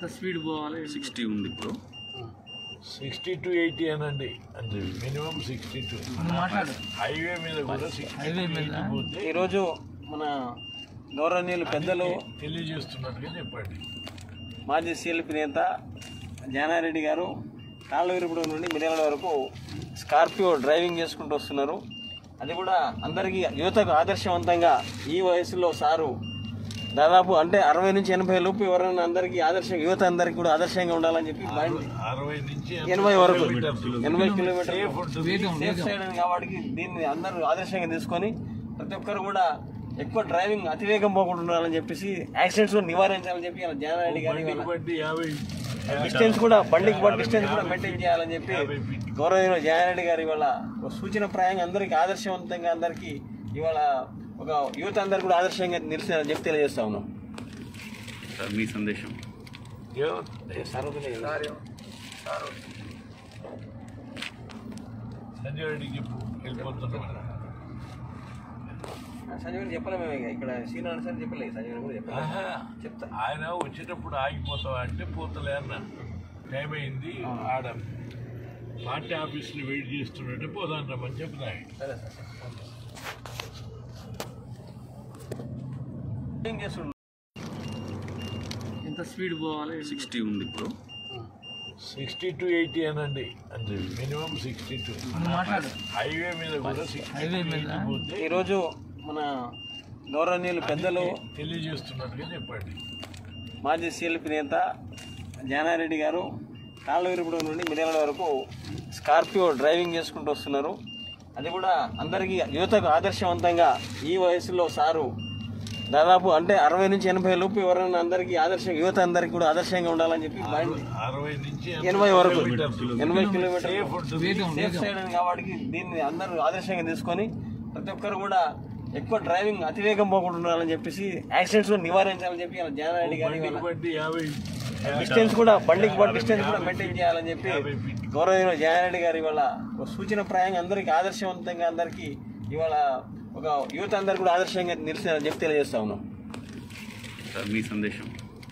ఎంత స్పీడ్ పోవాలి సిక్స్టీ ఉంది ఇప్పుడు సిక్స్టీ టు ఎయిటీ అనండి అంటే మినిమం సిక్స్టీ టూ నువ్వు మాట్లాడు హైవే మీద కూడా సిక్స్టీ హైవే మీద పోతే ఈరోజు మన గౌరవనీయులు పెద్దలు తెలియజేస్తున్నట్టుగా చెప్పండి మాజీ సీఎల్పీ నేత జానారెడ్డి గారు కాళ్ళవీరపుడు నుండి మిర్యాల వరకు స్కార్పియో డ్రైవింగ్ చేసుకుంటూ వస్తున్నారు అది కూడా అందరికీ యువతకు ఆదర్శవంతంగా ఈ వయసులో సారు దాదాపు అంటే అరవై నుంచి ఎనభై లోపు ఎవరైనా అందరికీ ఆదర్శం యువత అందరికీ కూడా ఆదర్శంగా ఉండాలని చెప్పి బండి అరవై నుంచి ఎనభై వరకు కిలోమీటర్స్ ఎనభై కిలోమీటర్లు సేఫ్ ఉంటుంది వేగం సేఫ్ సైడ్ అని కాబట్టి దీన్ని అందరూ ఆదర్శంగా తీసుకొని ప్రతి ఒక్కరు కూడా ఎక్కువ డ్రైవింగ్ అతివేగం పోకుండా ఉండాలని చెప్పేసి యాక్సిడెంట్స్ కూడా నివారించాలని చెప్పి ఇలా జనారెడ్డి గారి బండికి బట్టి యాభై డిస్టెన్స్ కూడా బండికి బట్టి డిస్టెన్స్ కూడా మెయింటైన్ చేయాలని చెప్పి గౌరవ జయారెడ్డి గారు ఇవాళ ఒక సూచన ప్రాయంగా అందరికీ ఆదర్శవంతంగా అందరికీ ఇవాళ ఒక యువత అందరికీ కూడా ఆదర్శంగా నిలిచిన చెప్పి తెలియజేస్తా ఉన్నాం సార్ మీ సందేశం సంజయ్ రెడ్డికి చెప్పు వెళ్ళిపోతున్నాం సంజయ్ గారు చెప్పలేము ఇక ఇక్కడ శ్రీనారాయణ సార్ చెప్పలేదు సంజయ్ గారు కూడా చెప్పలేదు ఆహా. చెప్తా ఆయన వచ్చేటప్పుడు ఆగిపోతావా అంటే పోతలే అన్న టైం అయింది ఆడ పార్టీ ఆఫీస్లో వెయిట్ చేస్తున్నట్టే పోదాం రమ్మని చెప్తాయి సరే సార్ ఏం చేస్తుండ్రు? ఎంత స్పీడ్ పోవాలి సిక్స్టీ ఉంది ఇప్పుడు సిక్స్టీ టు ఎయిటీ అనండి అంటే మినిమం సిక్స్టీ టూ నువ్వు మాట్లాడు హైవే మీద కూడా సిక్స్టీ హైవే మీద పోతే ఈరోజు మన గౌరవనీయులు పెద్దలు తెలియజేస్తున్నట్టుగా చెప్పండి మాజీ సీఎల్పీ నేత జానారెడ్డి గారు కాళ్ళవీరపుడు నుండి మిర్యాల వరకు స్కార్పియో డ్రైవింగ్ చేసుకుంటూ వస్తున్నారు అది కూడా అందరికీ యువతకు ఆదర్శవంతంగా ఈ వయసులో సారు దాదాపు అంటే అరవై నుంచి ఎనభై లోపు ఎవరైనా అందరికీ ఆదర్శం యువత అందరికీ కూడా ఆదర్శంగా ఉండాలని చెప్పి బండి అరవై నుంచి ఎనభై వరకు కిలోమీటర్స్ ఎనభై సేఫ్ కిలోమీటర్లు ఉంటుంది వేగం సేఫ్ సైడ్ అని కాబట్టి దీన్ని అందరూ ఆదర్శంగా తీసుకొని ప్రతి ఒక్కరు కూడా ఎక్కువ డ్రైవింగ్ అతివేగం పోకుండా ఉండాలని చెప్పేసి యాక్సిడెంట్స్ కూడా నివారించాలని చెప్పి ఇలా జానారెడ్డి గారి బండికి బట్టి యాభై డిస్టెన్స్ కూడా బండికి బట్టి డిస్టెన్స్ కూడా మెయింటైన్ చేయాలని చెప్పి గౌరవ జయారెడ్డి గారు ఇవాళ ఒక సూచన ప్రాయంగా అందరికీ ఆదర్శవంతంగా అందరికీ ఇవాళ ఒక యువత అందరికీ కూడా ఆదర్శంగా నిలిచిన చెప్పి తెలియజేస్తా ఉన్నాం సార్ మీ సందేశం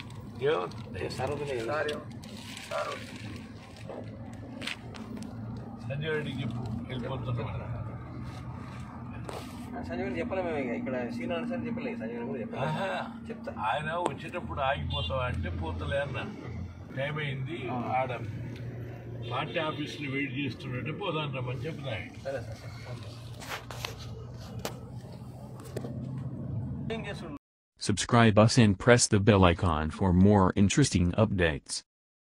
సంజయ్ రెడ్డికి చెప్పు వెళ్ళిపోతున్నాం సంజయ్ గారు చెప్పలేము ఇక ఇక్కడ శ్రీనారాయణ సార్ చెప్పలేదు సంజయ్ గారు కూడా చెప్పలేదు ఆహా. చెప్తా ఆయన వచ్చేటప్పుడు ఆగిపోతావా అంటే పోతలే అన్న టైం అయింది ఆడ పార్టీ ఆఫీస్లో వెయిట్ చేస్తున్నట్టే పోదాం రమ్మని చెప్తాయి సరే సార్ ఏం చేస్తుండ్రు? Subscribe us and press the bell icon for more interesting updates.